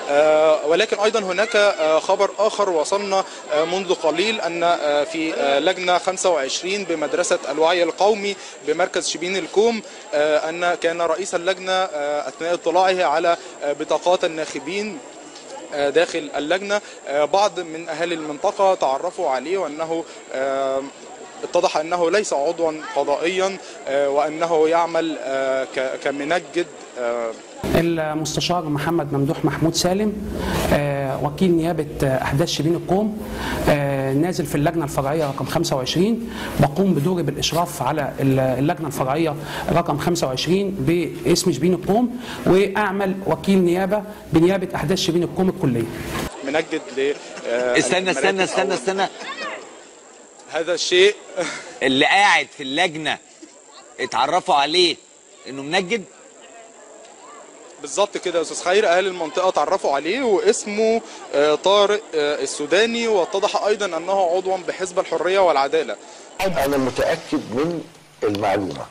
آه، ولكن ايضا هناك آه، خبر اخر وصلنا آه، منذ قليل ان آه، في آه، لجنه 25 بمدرسه الوعي القومي بمركز شبين الكوم آه، ان كان رئيس اللجنه آه، اثناء اطلاعه على آه، بطاقات الناخبين آه، داخل اللجنة آه، بعض من أهالي المنطقة تعرفوا عليه وأنه آه، اتضح أنه ليس عضوا قضائيا آه، وأنه يعمل آه، ك- كمنجد آه، المستشار محمد ممدوح محمود سالم آه، وكيل نيابة آه، أحداث شبين القوم آه، نازل في اللجنة الفرعية رقم 25 بقوم بدوري بالإشراف على ال- اللجنة الفرعية رقم 25 باسم شبين القوم وأعمل وكيل نيابة بنيابة أحداث شبين القوم الكلية منجد ل آه، استنى استنى المراكز استنى أو استنى هذا الشيء اللي قاعد في اللجنه اتعرفوا عليه انه منجد بالظبط كده يا استاذ خير اهالي المنطقه تعرفوا عليه واسمه آه، طارق آه، السوداني واتضح ايضا انه عضوا بحزب الحريه والعداله انا متاكد من المعلومه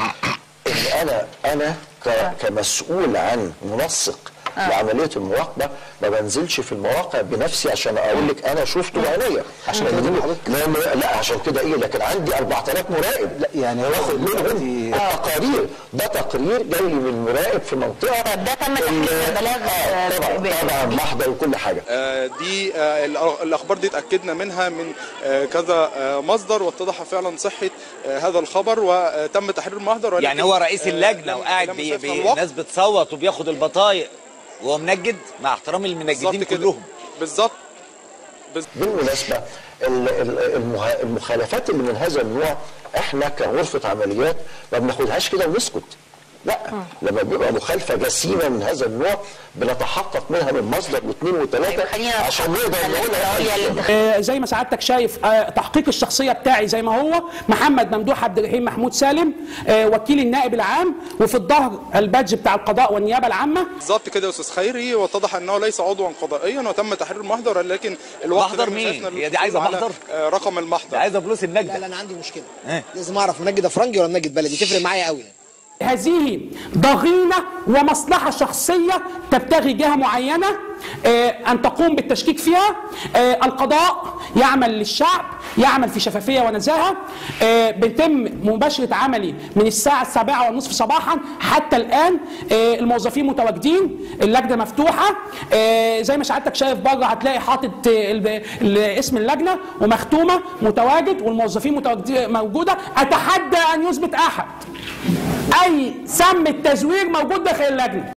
ان انا انا ك- كمسؤول عن منسق لعمليه المراقبه ما بنزلش في المواقع بنفسي عشان اقول لك انا شفته بعينيا عشان كده لا لا, لا عشان كده ايه لكن عندي 4000 مراقب لا يعني هو واخد منهم دلوقتي- التقارير ده تقرير جاي من مراقب في منطقه طب ده تم ال- تحقيق بلاغ آه، آه، طبعا ب- طبعا محضر وكل حاجه آه، دي آه، الأ- الاخبار دي اتاكدنا منها من آه، كذا آه، مصدر واتضح فعلا صحه آه، هذا الخبر وتم تحرير المحضر ولكن يعني هو رئيس آه، اللجنه لم- وقاعد لم بي يسعفنا بي الوقت. ناس بتصوت وبياخد البطايق وهو منجد مع احترام المنجدين بالظبط كده. كلهم بالظبط بالمناسبة ال- ال- المه- المخالفات اللي من هذا النوع احنا كغرفة عمليات ما بناخدهاش كده ونسكت لا لما بيبقى مخالفة جسيمة من هذا النوع بنتحقق منها من مصدر واثنين وثلاثة خلينا عشان نقدر العليا نقولها للانتخابات. آه، زي ما سعادتك شايف آه، تحقيق الشخصيه بتاعي زي ما هو محمد ممدوح عبد الرحيم محمود سالم آه، وكيل النائب العام وفي الظهر البادج بتاع القضاء والنيابه العامه بالظبط كده يا استاذ خيري واتضح انه ليس عضوا قضائيا وتم تحرير المحضر لكن الوقت محضر لم مين؟ يسعفنا هي دي عايزة على، محضر؟ آه، رقم ده المحضر عايزه فلوس لا النجده لا انا عندي مشكله إيه؟ لازم اعرف منجد ده فرنجي ولا منجد بلدي تفرق معايا قوي هذه ضغينه ومصلحه شخصيه تبتغي جهه معينه آه، ان تقوم بالتشكيك فيها آه، القضاء يعمل للشعب يعمل في شفافيه ونزاهه آه، بيتم مباشره عملي من الساعه السابعه والنصف صباحا حتى الان آه، الموظفين متواجدين اللجنه مفتوحه آه، زي ما سعادتك شايف بره هتلاقي حاطط آه، ال- ال- اسم اللجنه ومختومه متواجد والموظفين متواجدين موجوده اتحدى ان يثبت احد اي سم التزوير موجود داخل اللجنه